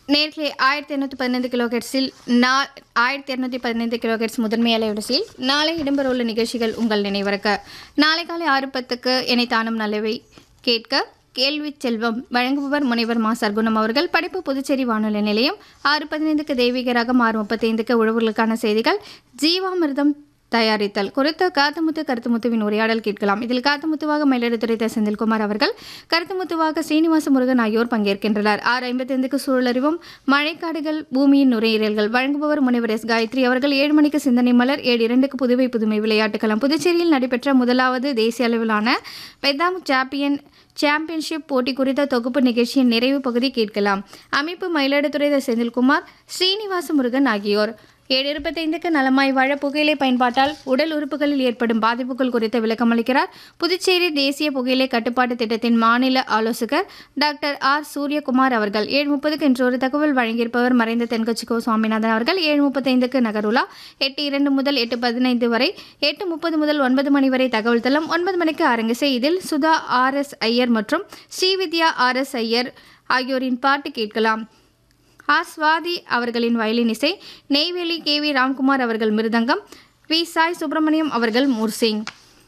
நேர்களே ஆயிரத்தி இரநூத்தி பதினைந்து கிலோஹெட்ஸில் நா ஆயிரத்தி இரநூத்தி பதினைந்து கிலோஹெட்ஸ் முதன்மை அலைவரிசையில் நாளை இடம்பெறவுள்ள நிகழ்ச்சிகள் உங்கள் நினைவிறக்க நாளை காலை ஆறு பத்துக்கு என்னை தானும் நல்லவை கேட்க கேள்வி செல்வம் வழங்குபவர் முனைவர் மா சர்க்குணம் அவர்கள் படிப்பு புதுச்சேரி வானொலி நிலையம் ஆறு பதினைந்துக்கு தெய்வீக ரகம் ஆறு முப்பத்தைந்துக்கு உழவர்களுக்கான செய்திகள் ஜீவாமிர்தம் தயாரித்தல் குறித்த காத்தமுத்து கருத்துமுத்துவின் உரையாடல் கேட்கலாம் இதில் காத்தமுத்துவாக மயிலாடுதுறை த. செந்தில்குமார் அவர்கள் கருத்துமுத்துவாக ஸ்ரீனிவாச முருகன் ஆகியோர் பங்கேற்கின்றனர் ஆறு ஐம்பத்தைந்துக்கு சூழலறிவும் மழைக்காடுகள் பூமியின் நுரையீரல்கள் வழங்குபவர் முனைவர் எஸ் காயத்ரி அவர்கள் ஏழு மணிக்கு சிந்தனை மலர் ஏழு இரண்டுக்கு புதுவை புதுமை விளையாட்டுக்களம் புதுச்சேரியில் நடைபெற்ற முதலாவது தேசிய அளவிலான பெதாம் சாம்பியன் சாம்பியன்ஷிப் போட்டி குறித்த தொகுப்பு நிகழ்ச்சியின் நிறைவு பகுதி கேட்கலாம் அமைப்பு மயிலாடுதுறை த. செந்தில்குமார் ஸ்ரீனிவாச முருகன் ஆகியோர் ஏழு இருபத்தைந்துக்கு நலமாய் வாழ புகையிலை பயன்பாட்டால் உடல் உறுப்புகளில் ஏற்படும் பாதிப்புகள் குறித்து விளக்கமளிக்கிறார் புதுச்சேரி தேசிய புகையிலை கட்டுப்பாட்டு திட்டத்தின் மாநில ஆலோசகர் டாக்டர் ஆர் சூரியகுமார் அவர்கள் ஏழு முப்பதுக்கு இன்று ஒரு தகவல் வழங்கியிருப்பவர் மறைந்த தென்கட்சி கோ சுவாமிநாதன் அவர்கள் ஏழு முப்பத்தைந்துக்கு நகருலா எட்டு இரண்டு முதல் எட்டு பதினைந்து வரை எட்டு முப்பது முதல் ஒன்பது மணி வரை தகவல் தளம் ஒன்பது மணிக்கு அரங்கிசை இதில் சுதா ஆர் எஸ் ஐயர் மற்றும் ஸ்ரீவித்யா ஆர் எஸ் ஐயர் ஆகியோரின் பாட்டு கேட்கலாம் ஆர் சுவாதி அவர்களின் வயலின் இசை நெய்வேலி கே வி ராம்குமார் அவர்கள் மிருதங்கம் வி சாய் சுப்பிரமணியம் அவர்கள் மூர்சிங்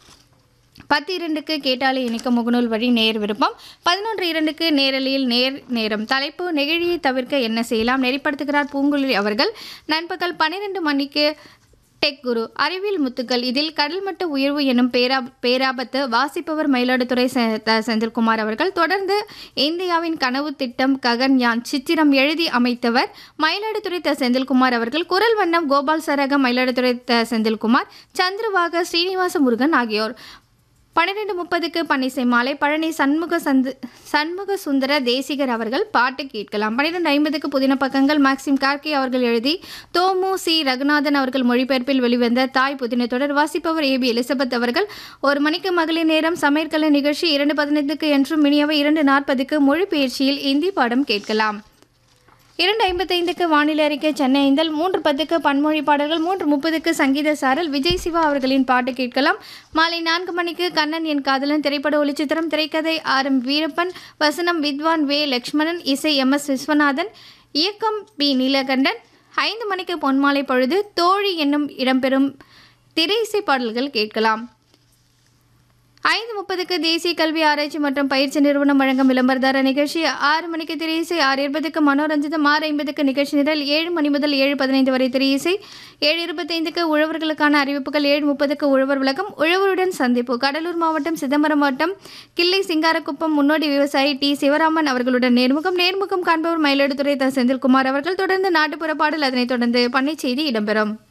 பத்து இரண்டுக்கு கேட்டாலே இணைக்க முகநூல் வழி நேர் விருப்பம் பதினொன்று இரண்டுக்கு நேரலில் நேர் நேரம் தலைப்பு நெகிழியை தவிர்க்க என்ன செய்யலாம் நெறிப்படுத்துகிறார் பூங்குழலி அவர்கள் நண்பகல் பன்னிரெண்டு மணிக்கு டெக் குரு அறிவியல் முத்துக்கள் இதில் கடல்மட்ட உயர்வு எனும் பேரா பேராபத்து வாசிப்பவர் மயிலாடுதுறை செ- த. செந்தில்குமார் அவர்கள் தொடர்ந்து இந்தியாவின் கனவு திட்டம் ககன்யான் சித்திரம் எழுதி அமைத்தவர் மயிலாடுதுறை த செந்தில்குமார் அவர்கள் குரல் வண்ணம் கோபால் சரகம் மயிலாடுதுறை த செந்தில்குமார் சந்திரவாக ஸ்ரீனிவாச முருகன் ஆகியோர் பன்னிரெண்டு முப்பதுக்கு பன்னிசை மாலை பழனி சண்முக சந்து சண்முக சுந்தர தேசிகர் அவர்கள் பாட்டு கேட்கலாம் பன்னிரெண்டு ஐம்பதுக்கு புதின பக்கங்கள் மேக்சிம் கார்கே அவர்கள் எழுதி தோமு சி ரகுநாதன் அவர்கள் மொழிபெயர்ப்பில் வெளிவந்த தாய் புதின தொடர் வாசிப்பவர் ஏபி எலிசபெத் அவர்கள் ஒரு மணிக்கு மகளிர் நேரம் சமையற்கலை நிகழ்ச்சி இரண்டு பதினைந்துக்கு என்றும் மினியவை இரண்டு நாற்பதுக்கு மொழிபெயர்ச்சியில் இந்தி பாடம் கேட்கலாம் இரண்டு ஐம்பத்தைந்துக்கு வானிலை அறிக்கை சென்னை ஐந்தல் மூன்று பத்துக்கு பன்மொழி பாடல்கள் மூன்று முப்பதுக்கு சங்கீத சாரல் விஜய் சிவா அவர்களின் பாட்டு கேட்கலாம் மாலை நான்கு மணிக்கு கண்ணன் என் காதலன் திரைப்பட ஒளிச்சித்திரம் திரைக்கதை ஆர் எம் வீரப்பன் வசனம் வித்வான் வே லக்ஷ்மணன் இசை எம் எஸ் விஸ்வநாதன் இயக்கம் பி நீலகண்டன் ஐந்து மணிக்கு பொன்மாலை பொழுது தோழி என்னும் இடம்பெறும் திரையிசை பாடல்கள் கேட்கலாம் ஐந்து முப்பதுக்கு தேசிய கல்வி ஆராய்ச்சி மற்றும் பயிற்சி நிறுவனம் வழங்கும் விளம்பரதார நிகழ்ச்சி ஆறு மணிக்கு திரையிசை ஆறு இருபதுக்கு மனோரஞ்சிதம் ஆறு ஐம்பதுக்கு நிகழ்ச்சி நிரல் ஏழு மணி முதல் ஏழு பதினைந்து வரை திரையிசை ஏழு இருபத்தைந்துக்கு உழவர்களுக்கான அறிவிப்புகள் ஏழு முப்பதுக்கு உழவர் விளக்கம் உழவருடன் சந்திப்பு கடலூர் மாவட்டம் சிதம்பரம் மாவட்டம் கிள்ளை சிங்காரக்குப்பம் முன்னோடி விவசாயி டி சிவராமன் அவர்களுடன் நேர்முகம் நேர்முகம் காண்பவர் மயிலாடுதுறை த செந்தில்குமார் அவர்கள் தொடர்ந்து நாட்டுப்புற பாடல் அதனைத் தொடர்ந்து பண்ணை செய்தி இடம்பெறும்